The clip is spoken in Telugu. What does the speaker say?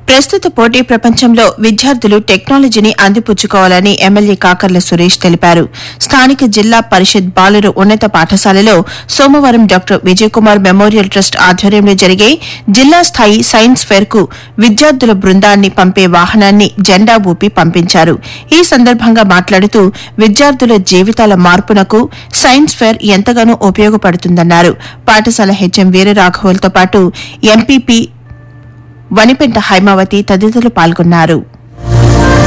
ప్రస్తుత పోటీ ప్రపంచంలో విద్యార్థులు టెక్నాలజీని అందిపుచ్చుకోవాలని ఎమ్మెల్యే కాకర్ల సురేష్ తెలిపారు స్థానిక జిల్లా పరిషత్ బాలుర ఉన్నత పాఠశాలలో సోమవారం డాక్టర్ విజయకుమార్ మెమోరియల్ ట్రస్ట్ ఆధ్వర్యంలో జరిగే జిల్లా స్థాయి సైన్స్ ఫెయిర్ కు విద్యార్థుల బృందాన్ని పంపే వాహనాన్ని జెండా ఊపి పంపించారు ఈ సందర్భంగా మాట్లాడుతూ విద్యార్థుల జీవితాల మార్పునకు సైన్స్ ఫెయిర్ ఎంతగానో ఉపయోగపడుతుందన్నారు పాఠశాల హెచ్ఎం వీరరాఘవులతో పాటు ఎంపీపీ వనిపెంట హైమావతి తదితరులు పాల్గొన్నారు